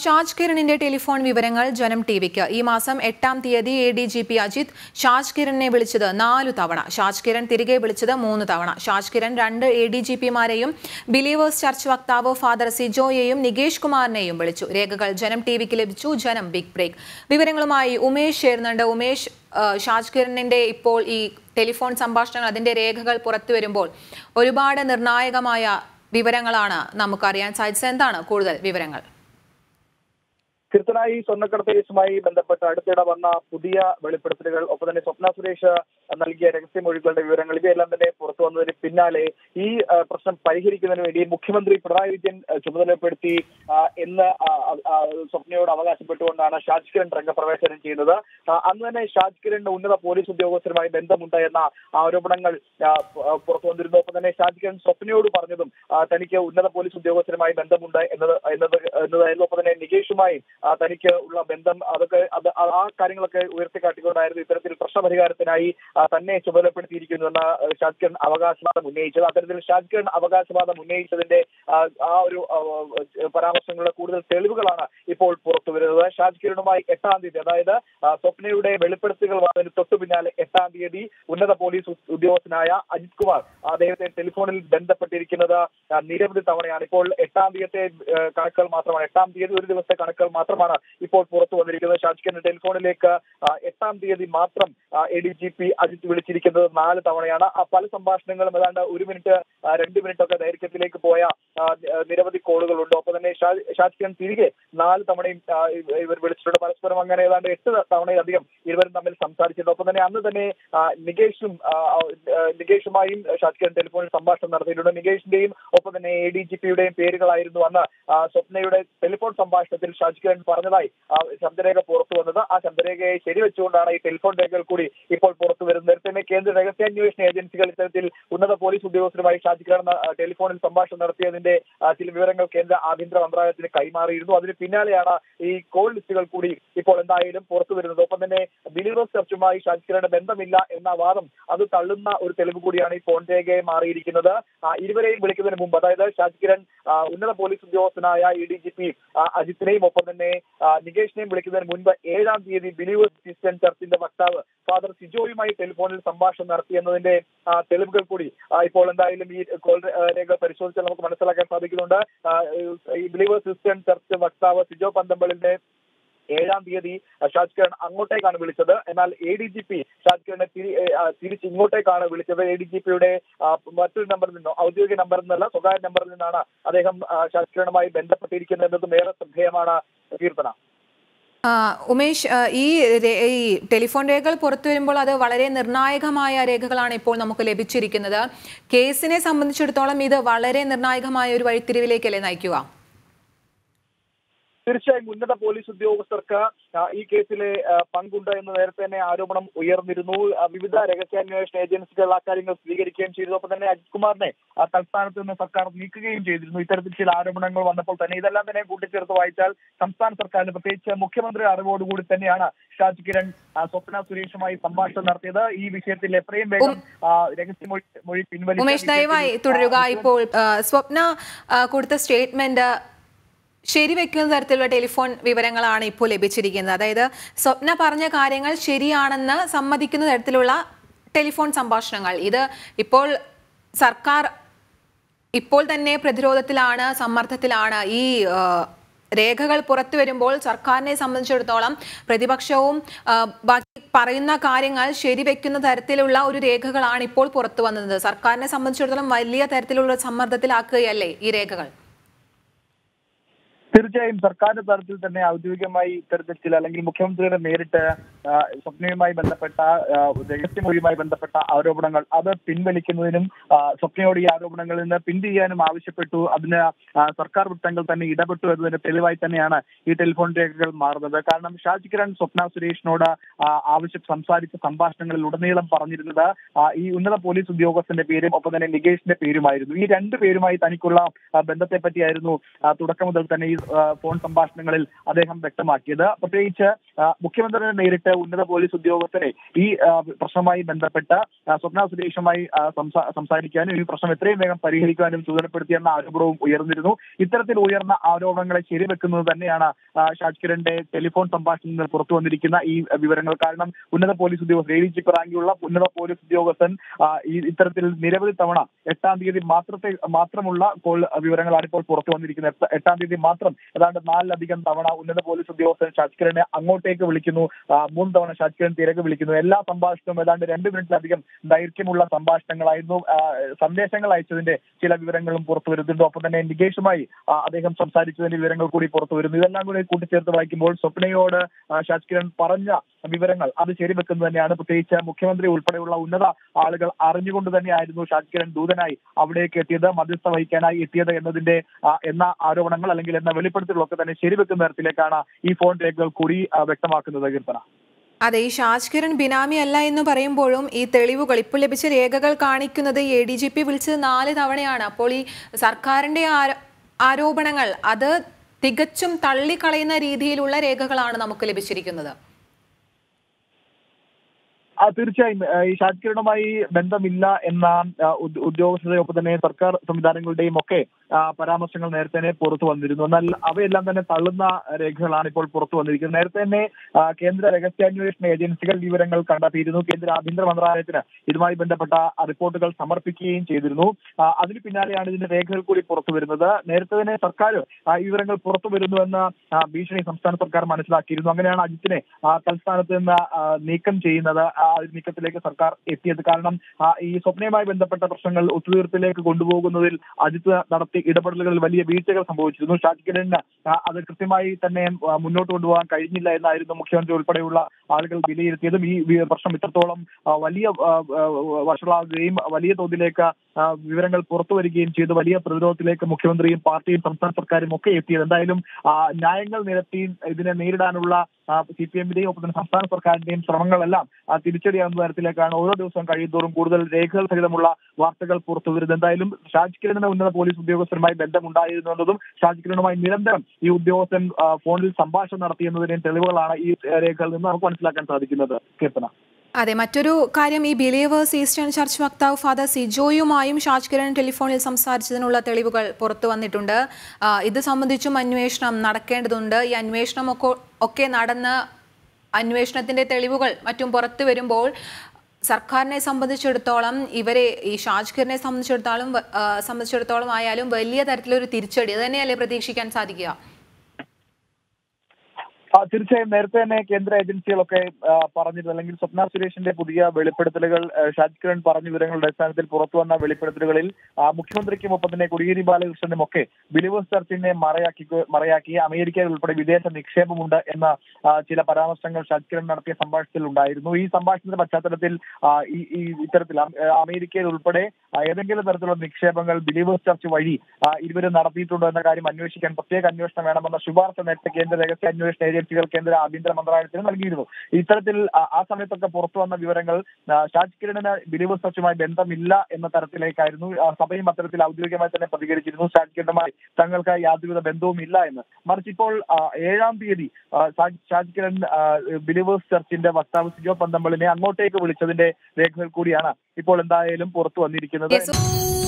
Shaj കിരണിന്റെ telephone വിവരങ്ങൾ ജനം ടിവിക്ക് ഈ മാസം എട്ടാം തീയതി A D G P Ajith Shaj കിരണിനെ വിളിച്ചത് നാലു തവണ ഷാജ് കിരൺ തിരികെ വിളിച്ചത് മൂന്ന് തവണ ഷാജ് കിരൺ രണ്ട് എ ഡി ജി പിമാരെയും ബിലീവേഴ്സ് ചർച്ച് വക്താവ് ഫാദർ സിജോയെയും നികേഷ് കുമാറിനെയും വിളിച്ചു രേഖകൾ ജനം ടിവിക്ക് ലഭിച്ചു ജനം ബിഗ് ബ്രേക്ക് വിവരങ്ങളുമായി ഉമേഷ് ചേരുന്നുണ്ട് ഉമേഷ് ആ, ഷാജ് കിരണിന്റെ ഇപ്പോൾ ഈ ടെലിഫോൺ സംഭാഷണങ്ങൾ അതിന്റെ രേഖകൾ പുറത്തു വരുമ്പോൾ ഒരുപാട് നിർണായകമായ വിവരങ്ങളാണ് നമുക്കറിയാൻ സാധിച്ചത് എന്താണ് കൂടുതൽ വിവരങ്ങൾ കൃത്യമായി സ്വർണ്ണക്കടത്ത് കേസുമായി ബന്ധപ്പെട്ട് അടുത്തിടെ വന്ന പുതിയ വെളിപ്പെടുത്തലുകൾ ഒപ്പം തന്നെ സ്വപ്ന സുരേഷ് നൽകിയ രഹസ്യമൊഴികളുടെ വിവരങ്ങൾ ഇവയെല്ലാം തന്നെ പുറത്തു വന്നതിന് പിന്നാലെ ഈ ആ, പ്രശ്നം പരിഹരിക്കുന്നതിന് വേണ്ടി മുഖ്യമന്ത്രി പിണറായി വിജയൻ ആ, ചുമതലപ്പെടുത്തി ആ, എന്ന് ആ, ആ, സ്വപ്നയോട് അവകാശപ്പെട്ടുകൊണ്ടാണ് ഷാജ് കിരൺ രംഗപ്രവേശനം ചെയ്യുന്നത് ആ, അന്ന് തന്നെ ഷാജ് കിരണിന് ഉന്നത പോലീസ് ഉദ്യോഗസ്ഥരുമായി ബന്ധമുണ്ട് എന്ന ആരോപണങ്ങൾ ആ, പ- പുറത്തു വന്നിരുന്നു ഒപ്പം തന്നെ ഷാജ് കിരൺ സ്വപ്നയോട് പറഞ്ഞതും ആ, തനിക്ക് ഉന്നത പോലീസ് ഉദ്യോഗസ്ഥരുമായി ബന്ധമുണ്ട് എന്നത് എന്നത് എന്നതായിരുന്നു ഒപ്പം തന്നെ നികേഷുമായി ആ, തനിക്ക് ഉള്ള ബന്ധം അതൊക്കെ അത് ആ ആ കാര്യങ്ങളൊക്കെ ഉയർത്തിക്കാട്ടിക്കൊണ്ടായിരുന്നു ഇത്തരത്തിൽ പ്രശ്നപരിഹാരത്തിനായി ആ, തന്നെ ചുമതലപ്പെടുത്തിയിരിക്കുന്നുവെന്ന ആ, ഷാജ് കിരൺ അവകാശവാദം ഉന്നയിച്ചത് അത്തരത്തിൽ ഷാജ് കിരൺ അവകാശവാദം ഉന്നയിച്ചതിന്റെ ആ, ആ ഒരു ആ, പരാമർശങ്ങളുടെ കൂടുതൽ തെളിവുകളാണ് ഇപ്പോൾ പുറത്തു വരുന്നത് ഷാജ് കിരണുമായി എട്ടാം തീയതി അതായത് ആ, സ്വപ്നയുടെ വെളിപ്പെടുത്തലുകൾ വന്നതിന് തൊട്ടു പിന്നാലെ എട്ടാം തീയതി ഉന്നത പോലീസ് ഉ- ഉദ്യോഗസ്ഥനായ അജിത് കുമാർ അദ്ദേഹത്തെ ടെലിഫോണിൽ ബന്ധപ്പെട്ടിരിക്കുന്നത് ആ, നിരവധി തവണയാണ് ഇപ്പോൾ എട്ടാം തീയതി കണക്കുകൾ മാത്രമാണ് എട്ടാം തീയതി ഒരു ദിവസത്തെ കണക്കുകൾ മാത്രമാണ് ഇപ്പോൾ പുറത്തു വന്നിരിക്കുന്നത് ഷാജ് കിരൺ ടെലിഫോണിലേക്ക് ആ, എട്ടാം തീയതി മാത്രം A D G P Ajith വിളിച്ചിരിക്കുന്നത് നാല് തവണയാണ് ആ പല സംഭാഷണങ്ങളും ഏതാണ്ട് ഒരു മിനിറ്റ് ആ, രണ്ട് മിനിറ്റ് ഒക്കെ ദൈർഘ്യത്തിലേക്ക് പോയ ആ, നിരവധി കോളുകളുണ്ട് ഒപ്പം തന്നെ ഷാ- ഷാജ് കിരൺ തിരികെ നാല് തവണയും ആ, ഇവ- ഇവർ വിളിച്ചിട്ടുണ്ട് പരസ്പരം അങ്ങനെ ഏതാണ്ട് എട്ട് തവണയിലധികം ഇരുവരും തമ്മിൽ സംസാരിച്ചിട്ടുണ്ട് ഒപ്പം തന്നെ അന്ന് തന്നെ ആ, നികേഷും ആ, ആ, നികേഷുമായും ഷാജ് കിരൺ ടെലിഫോണിൽ സംഭാഷണം നടത്തിയിട്ടുണ്ട് നികേഷിന്റെയും ഒപ്പം തന്നെ എ ഡി ജി പിയുടെയും പേരുകളായിരുന്നു അന്ന് ആ, സ്വപ്നയുടെ ടെലിഫോൺ സംഭാഷണത്തിൽ ഷാജ് കിരൺ പറഞ്ഞതായി ആ, ശബ്ദരേഖ പുറത്തു വന്നത് ആ ശബ്ദരേഖയെ ശരിവെച്ചുകൊണ്ടാണ് ഈ ടെലിഫോൺ രേഖകൾ കൂടി ഇപ്പോൾ പുറത്തു വരുന്നത് നേരത്തെ തന്നെ കേന്ദ്ര രഹസ്യാന്വേഷണ ഏജൻസികൾ ഇത്തരത്തിൽ ഉന്നത പോലീസ് ഉദ്യോഗസ്ഥരുമായി ഷാജ് കിരൺ ആ, ടെലിഫോണിൽ സംഭാഷണം നടത്തിയതിന്റെ ആ, ചില വിവരങ്ങൾ കേന്ദ്ര ആഭ്യന്തര മന്ത്രാലയത്തിന് കൈമാറിയിരുന്നു അതിന് പിന്നാലെയാണ് ഈ കോൾ ലിസ്റ്റുകൾ കൂടി ഇപ്പോൾ എന്തായാലും പുറത്തു വരുന്നത് ഒപ്പം തന്നെ ബിലീവേഴ്സ് ചർച്ചുമായി ഷാജ് കിരണിന് ബന്ധമില്ല എന്ന വാദം അത് തള്ളുന്ന ഒരു തെളിവ് കൂടിയാണ് ഈ ഫോൺ രേഖയെ മാറിയിരിക്കുന്നത് ആ, ഇരുവരെയും വിളിക്കുന്നതിന് മുമ്പ് അതായത് ഷാജ് കിരൺ ആ, ഉന്നത പോലീസ് ഉദ്യോഗസ്ഥനായ ഇ ഡി ജി പി അജിത്തിനെയും ഒപ്പം തന്നെ ആ, നികേഷിനെയും വിളിക്കുന്നതിന് മുൻപ് ഏഴാം തീയതി ബിലീവേഴ്സ് ക്രിസ്ത്യൻ ചർച്ചിന്റെ വക്താവ് ഫാദർ സിജോയുമായി ടെലിഫോണിൽ സംഭാഷണം നടത്തിയെന്നതിന്റെ ആ, തെളിവുകൾ കൂടി ആ, ഇപ്പോൾ എന്തായാലും ഈ കോൾ രേഖ പരിശോധിച്ചാൽ നമുക്ക് മനസ്സിലാക്കാൻ സാധിക്കുന്നുണ്ട് ആ, ഈ ബിലീവേഴ്സ് ക്രിസ്ത്യൻ ചർച്ച് വക്താവ് സിജോ പന്തമ്പളിന്റെ ഏഴാം തീയതി ഷാജ് കിരൺ അങ്ങോട്ടേക്കാണ് വിളിച്ചത് എന്നാൽ A D G P Shaj കിരണിനെ തിരി ഏ, ആ, തിരിച്ച് ഇങ്ങോട്ടേക്കാണ് വിളിച്ചത് എ ഡി ജി പിയുടെ മറ്റൊരു നമ്പറിൽ നിന്നോ ഔദ്യോഗിക നമ്പറിൽ നിന്നല്ല സ്വകാര്യ നമ്പറിൽ നിന്നാണ് അദ്ദേഹം ആ, ഷാജ് കിരണുമായി ബന്ധപ്പെട്ടിരിക്കുന്നത് എന്നതും ഏറെ ശ്രദ്ധേയമാണ് കീർത്തന ആ, ഉമേഷ് ആ, ഈ രേ- ഈ ടെലിഫോൺ രേഖകൾ പുറത്തു വരുമ്പോൾ അത് വളരെ നിർണായകമായ രേഖകളാണ് ഇപ്പോൾ നമുക്ക് ലഭിച്ചിരിക്കുന്നത് കേസിനെ സംബന്ധിച്ചിടത്തോളം ഇത് വളരെ നിർണായകമായ ഒരു വഴിത്തിരിവിലേക്കല്ലേ നയിക്കുക തീർച്ചയായും ഉന്നത പോലീസ് ഉദ്യോഗസ്ഥർക്ക് ആ, ഈ കേസിലെ ആ, പങ്കുണ്ട് എന്ന് നേരത്തെ തന്നെ ആരോപണം ഉയർന്നിരുന്നു ആ, വിവിധ രഹസ്യാന്വേഷണ ഏജൻസികൾ അക്കാര്യങ്ങൾ സ്വീകരിക്കുകയും ചെയ്തു ഒപ്പം തന്നെ അജിത് കുമാറിനെ ആ, തൽസ്ഥാനത്ത് നിന്ന് സർക്കാർ നീക്കുകയും ചെയ്തിരുന്നു ഇത്തരത്തിൽ ചില ആരോപണങ്ങൾ വന്നപ്പോൾ തന്നെ ഇതെല്ലാം തന്നെ കൂട്ടിച്ചേർത്ത് വായിച്ചാൽ സംസ്ഥാന സർക്കാരിന് പ്രത്യേകിച്ച് മുഖ്യമന്ത്രി അറിവോടുകൂടി തന്നെയാണ് ഷാജ് കിരൺ ആ, സ്വപ്ന സുരേഷുമായി സംഭാഷണം നടത്തിയത് ഈ വിഷയത്തിൽ എത്രയും വേഗം ആ, രഹസ്യമൊഴി മൊഴി പിൻവലിച്ച ഉമേഷ് ദയവായി വിഷയത്തിൽ, തുടരുക ആ, ഇപ്പോൾ ആ, സ്വപ്ന ആ, കൊടുത്ത സ്റ്റേറ്റ്മെന്റ് ശരിവെക്കുന്ന തരത്തിലുള്ള ടെലിഫോൺ വിവരങ്ങളാണ് ഇപ്പോൾ ലഭിച്ചിരിക്കുന്നത് അതായത് സ്വപ്ന പറഞ്ഞ കാര്യങ്ങൾ ശരിയാണെന്ന് സമ്മതിക്കുന്ന തരത്തിലുള്ള ടെലിഫോൺ സംഭാഷണങ്ങൾ ഇത് ഇപ്പോൾ സർക്കാർ ഇപ്പോൾ തന്നെ പ്രതിരോധത്തിലാണ് സമ്മർദ്ദത്തിലാണ് ഈ ആ, രേഖകൾ പുറത്തു വരുമ്പോൾ സർക്കാരിനെ സംബന്ധിച്ചിടത്തോളം പ്രതിപക്ഷവും ആ, ബാക്കി പറയുന്ന കാര്യങ്ങൾ ശരിവെക്കുന്ന തരത്തിലുള്ള ഒരു രേഖകളാണ് ഇപ്പോൾ പുറത്തു വന്നത് സർക്കാരിനെ സംബന്ധിച്ചിടത്തോളം വലിയ തരത്തിലുള്ള സമ്മർദ്ദത്തിലാക്കുകയല്ലേ ഈ രേഖകൾ തീർച്ചയായും സർക്കാരിന്റെ തലത്തിൽ തന്നെ ഔദ്യോഗികമായി ഇത്തരത്തിൽ ചില അല്ലെങ്കിൽ മുഖ്യമന്ത്രിയുടെ നേരിട്ട് ആ, സ്വപ്നയുമായി ബന്ധപ്പെട്ട ആ, രഹസ്യമൊഴിയുമായി ബന്ധപ്പെട്ട ആരോപണങ്ങൾ അത് പിൻവലിക്കുന്നതിനും ആ, സ്വപ്നയോട് ഈ ആരോപണങ്ങളിൽ നിന്ന് പിന്തിരിയാനും ആവശ്യപ്പെട്ടു അതിന് ആ, സർക്കാർ വൃത്തങ്ങൾ തന്നെ ഇടപെട്ടു എന്നതിന് തെളിവായി തന്നെയാണ് ഈ ടെലിഫോൺ രേഖകൾ മാറുന്നത് കാരണം ഷാജി കിരൺ സ്വപ്ന സുരേഷിനോട് ആ, ആവശ്യം സംസാരിച്ച സംഭാഷണങ്ങളിൽ ഉടനീളം പറഞ്ഞിരുന്നത് ആ, ഈ ഉന്നത പോലീസ് ഉദ്യോഗസ്ഥന്റെ പേരും ഒപ്പം തന്നെ നികേഷിന്റെ പേരുമായിരുന്നു ഈ രണ്ട് പേരുമായി തനിക്കുള്ള ആ, ബന്ധത്തെ പറ്റിയായിരുന്നു ആ, തുടക്കം മുതൽ തന്നെ ഈ ആ, ഫോൺ സംഭാഷണങ്ങളിൽ അദ്ദേഹം വ്യക്തമാക്കിയത് പ്രത്യേകിച്ച് ആ, മുഖ്യമന്ത്രിയെ നേരിട്ട് ഉന്നത പോലീസ് ഉദ്യോഗസ്ഥരെ ഈ ആ, പ്രശ്നവുമായി ബന്ധപ്പെട്ട് ആ, സ്വപ്ന സുരേഷുമായി ആ, സംസാ- സംസാരിക്കാനും ഈ പ്രശ്നം എത്രയും വേഗം പരിഹരിക്കാനും ചുമതലപ്പെടുത്തിയെന്ന ആരോപണവും ഉയർന്നിരുന്നു ഇത്തരത്തിൽ ഉയർന്ന ആരോപണങ്ങളെ ശരിവെക്കുന്നത് തന്നെയാണ് ആ, ഷാജ് കിരണിന്റെ ടെലിഫോൺ സംഭാഷണത്തിൽ നിന്ന് പുറത്തു വന്നിരിക്കുന്ന ഈ വിവരങ്ങൾ കാരണം ഉന്നത പോലീസ് ഉദ്യോഗസ്ഥർ എ ഡി ജി റാങ്കിലുള്ള ഉന്നത പോലീസ് ഉദ്യോഗസ്ഥൻ ആ, ഈ ഇത്തരത്തിൽ നിരവധി തവണ എട്ടാം തീയതി മാത്രത്തെ മാത്രമുള്ള കോൾ വിവരങ്ങളാണ് ഇപ്പോൾ പുറത്തു വന്നിരിക്കുന്നത് എട്ട- എട്ടാം തീയതി മാത്രം ഏതാണ്ട് നാലിലധികം തവണ ഉന്നത പോലീസ് ഉദ്യോഗസ്ഥൻ ഷാജ് കിരണിനെ അങ്ങോട്ടേക്ക് വിളിക്കുന്നു ആ, മൂന്ന് തവണ ഷാജ് കിരൺ തിരക്ക് വിളിക്കുന്നു എല്ലാ സംഭാഷണവും ഏതാണ്ട് രണ്ട് മിനിറ്റിലധികം ദൈർഘ്യമുള്ള സംഭാഷണങ്ങളായിരുന്നു ആ, സന്ദേശങ്ങൾ അയച്ചതിന്റെ ചില വിവരങ്ങളും പുറത്തു വരുന്നുണ്ട് ഒപ്പം തന്നെ നികേഷുമായി ആ, അദ്ദേഹം സംസാരിച്ചതിന്റെ വിവരങ്ങൾ കൂടി പുറത്തു വരുന്നു ഇതെല്ലാം കൂടി കൂട്ടിച്ചേർത്ത് വായിക്കുമ്പോൾ സ്വപ്നയോട് ആ, ഷാജ് കിരൺ പറഞ്ഞ വിവരങ്ങൾ അത് ശരിവെക്കുന്നത് തന്നെയാണ് പ്രത്യേകിച്ച് മുഖ്യമന്ത്രി ഉൾപ്പെടെയുള്ള ഉന്നത ആളുകൾ അറിഞ്ഞുകൊണ്ട് തന്നെയായിരുന്നു ഷാജ് കിരൺ ദൂതനായി അവിടേക്ക് എത്തിയത് മധ്യസ്ഥ വഹിക്കാനായി എത്തിയത് എന്നതിന്റെ ആ, എന്ന ആരോപണങ്ങൾ അല്ലെങ്കിൽ എന്ന വെളിപ്പെടുത്തലുകളൊക്കെ തന്നെ ശരിവെക്കുന്ന തരത്തിലേക്കാണ് ഈ ഫോൺ രേഖകൾ കൂടി ആ, വ്യക്തമാക്കുന്നത് കീർത്തന അതെ ഈ ഷാജ് കിരൺ ബിനാമി അല്ല എന്ന് പറയുമ്പോഴും ഈ തെളിവുകൾ ഇപ്പോൾ ലഭിച്ച രേഖകൾ കാണിക്കുന്നത് എ ഡി ജി പി വിളിച്ചത് നാല് തവണയാണ് അപ്പോൾ ഈ സർക്കാരിന്റെ ആരോ- ആരോപണങ്ങൾ അത് തികച്ചും തള്ളിക്കളയുന്ന രീതിയിലുള്ള രേഖകളാണ് നമുക്ക് ലഭിച്ചിരിക്കുന്നത് ആ തീർച്ചയായും ആ, ഈ ഷാജ് കിരണുമായി ബന്ധമില്ല എന്ന ആ, ഉദ്- ഉദ്യോഗസ്ഥരെയൊപ്പം തന്നെ സർക്കാർ സംവിധാനങ്ങളുടെയും ഒക്കെ ആ, പരാമർശങ്ങൾ നേരത്തെ തന്നെ പുറത്തു വന്നിരുന്നു എന്നാൽ അവയെല്ലാം തന്നെ തള്ളുന്ന രേഖകളാണ് ഇപ്പോൾ പുറത്തു വന്നിരിക്കുന്നത് നേരത്തെ തന്നെ ആ, കേന്ദ്ര രഹസ്യാന്വേഷണ ഏജൻസികൾ വിവരങ്ങൾ കണ്ടെത്തിയിരുന്നു കേന്ദ്ര ആഭ്യന്തര മന്ത്രാലയത്തിന് ഇതുമായി ബന്ധപ്പെട്ട റിപ്പോർട്ടുകൾ സമർപ്പിക്കുകയും ചെയ്തിരുന്നു ആ, അതിന് പിന്നാലെയാണ് ഇതിന്റെ രേഖകൾ കൂടി പുറത്തു വരുന്നത് നേരത്തെ തന്നെ സർക്കാർ ആ, ഈ വിവരങ്ങൾ പുറത്തു വരുന്നുവെന്ന ആ, ഭീഷണി സംസ്ഥാന സർക്കാർ മനസ്സിലാക്കിയിരുന്നു അങ്ങനെയാണ് അജിത്തിനെ ആ, തൽസ്ഥാനത്ത് നിന്ന് ആ, നീക്കം ചെയ്യുന്നത് ആ ഒരു നീക്കത്തിലേക്ക് സർക്കാർ എത്തിയത് കാരണം ആ, ഈ സ്വപ്നയുമായി ബന്ധപ്പെട്ട പ്രശ്നങ്ങൾ ഒത്തുതീർപ്പിലേക്ക് കൊണ്ടുപോകുന്നതിൽ അജിത്ത് നടത്തിയ ഇടപെടലുകളിൽ വലിയ വീഴ്ചകൾ സംഭവിച്ചിരുന്നു ഷാജി കിരണിന് ആ, അത് കൃത്യമായി തന്നെ ആ, മുന്നോട്ട് കൊണ്ടുപോകാൻ കഴിഞ്ഞില്ല എന്നായിരുന്നു മുഖ്യമന്ത്രി ഉൾപ്പെടെയുള്ള ആളുകൾ വിലയിരുത്തിയതും ഈ വി- പ്രശ്നം ഇത്രത്തോളം ആ, വലിയ ആ, ആ, വഷളാകുകയും വലിയ തോതിലേക്ക് ആ, വിവരങ്ങൾ പുറത്തു വരികയും ചെയ്തു വലിയ പ്രതിരോധത്തിലേക്ക് മുഖ്യമന്ത്രിയും പാർട്ടിയും സംസ്ഥാന സർക്കാരും ഒക്കെ എത്തിയത് എന്തായാലും ആ, ന്യായങ്ങൾ നിരത്തി ഇതിനെ നേരിടാനുള്ള സി പി എമ്മിന്റെയും ഒപ്പം തന്നെ സംസ്ഥാന സർക്കാരിന്റെയും ശ്രമങ്ങളെല്ലാം ആ, തിരിച്ചടിയാവുന്ന തരത്തിലേക്കാണ് ഓരോ ദിവസവും കഴിയുന്തോറും കൂടുതൽ രേഖകൾ സഹിതമുള്ള വാർത്തകൾ പുറത്തു വരുന്നത് എന്തായാലും ഷാജ് കിരണിന് ഉന്നത പോലീസ് ഉദ്യോഗസ്ഥരുമായി ബന്ധമുണ്ടായിരുന്നു എന്നതും ഷാജ് കിരണുമായി നിരന്തരം ഈ ഉദ്യോഗസ്ഥൻ ആ, ഫോണിൽ സംഭാഷണം നടത്തിയെന്നതിന്റെയും തെളിവുകളാണ് ഈ ആ, രേഖകളിൽ നിന്ന് നമുക്ക് മനസ്സിലാക്കാൻ സാധിക്കുന്നത് കീർത്തന അതെ മറ്റൊരു കാര്യം ഈ ബിലീവേഴ്സ് ഈസ്റ്റേൺ ചർച്ച് വക്താവ് ഫാദർ സിജോയുമായും ഷാജ് കിരൺ ടെലിഫോണിൽ സംസാരിച്ചതിനുള്ള തെളിവുകൾ പുറത്തു വന്നിട്ടുണ്ട് ആ, ഇത് സംബന്ധിച്ചും അന്വേഷണം നടക്കേണ്ടതുണ്ട് ഈ അന്വേഷണം ഒക്കെ ഒക്കെ നടന്ന് അന്വേഷണത്തിന്റെ തെളിവുകൾ മറ്റും പുറത്തു വരുമ്പോൾ സർക്കാരിനെ സംബന്ധിച്ചിടത്തോളം ഇവരെ ഈ ഷാജ് കിരണിനെ സംബന്ധിച്ചിടത്തോളം വ- ആ, സംബന്ധിച്ചിടത്തോളം ആയാലും വലിയ തരത്തിലൊരു തിരിച്ചടി അത് തന്നെയല്ലേ പ്രതീക്ഷിക്കാൻ സാധിക്കുക ആ, തീർച്ചയായും നേരത്തെ തന്നെ കേന്ദ്ര ഏജൻസികളൊക്കെ ആ, പറഞ്ഞിരുന്നു അല്ലെങ്കിൽ സ്വപ്ന സുരേഷിന്റെ പുതിയ വെളിപ്പെടുത്തലുകൾ ആ, ഷാജ് കിരൺ പറഞ്ഞ വിവരങ്ങളുടെ അടിസ്ഥാനത്തിൽ പുറത്തു വന്ന വെളിപ്പെടുത്തലുകളിൽ ആ, മുഖ്യമന്ത്രിക്കും ഒപ്പം തന്നെ കോടിയേരി ബാലകൃഷ്ണനും ഒക്കെ ബിലീവേഴ്സ് ചർച്ചിനെ മറയാക്കി മറയാക്കി അമേരിക്കയിൽ ഉൾപ്പെടെ വിദേശ നിക്ഷേപമുണ്ട് എന്ന ആ, ചില പരാമർശങ്ങൾ ഷാജ് കിരൺ നടത്തിയ സംഭാഷണത്തിൽ ഉണ്ടായിരുന്നു ഈ സംഭാഷണത്തിന്റെ പശ്ചാത്തലത്തിൽ ആ, ഈ ഈ ഇത്തരത്തിൽ അം- ആ, അമേരിക്കയിൽ ഉൾപ്പെടെ ആ, ഏതെങ്കിലും തരത്തിലുള്ള നിക്ഷേപങ്ങൾ ബിലീവേഴ്സ് ചർച്ച് വഴി ആ, ഇരുവരും നടത്തിയിട്ടുണ്ടോ എന്ന കാര്യം അന്വേഷിക്കാൻ പ്രത്യേക അന്വേഷണം വേണമെന്ന ശുപാർശ നേരത്തെ കേന്ദ്ര രഹസ്യ അന്വേഷണ ഏജൻസികൾ കേന്ദ്ര ആഭ്യന്തര മന്ത്രാലയത്തിന് നൽകിയിരുന്നു ഇത്തരത്തിൽ ആ, ആ സമയത്തൊക്കെ പുറത്തു വന്ന വിവരങ്ങൾ ആ, ഷാജ് കിരണിന് ബിലീവേഴ്സ് ചർച്ചുമായി ബന്ധമില്ല എന്ന തരത്തിലേക്കായിരുന്നു ആ, സഭയും അത്തരത്തിൽ ഔദ്യോഗികമായി തന്നെ പ്രതികരിച്ചിരുന്നു ഷാജ് കിരണുമായി തങ്ങൾക്ക് യാതൊരുവിധ ബന്ധവും ഇല്ല എന്ന് മറിച്ച് ഇപ്പോൾ ആ, ഏഴാം തീയതി ആ, ഷാജ് ഷാജ് കിരൺ ആ, ബിലീവേഴ്സ് ചർച്ചിന്റെ വക്താവ് സിജോ പന്തമ്പളിനെ അങ്ങോട്ടേക്ക് വിളിച്ചതിന്റെ രേഖകൾ കൂടിയാണ് ഇപ്പോൾ എന്തായാലും പുറത്തു വന്നിരിക്കുന്നത് Yes.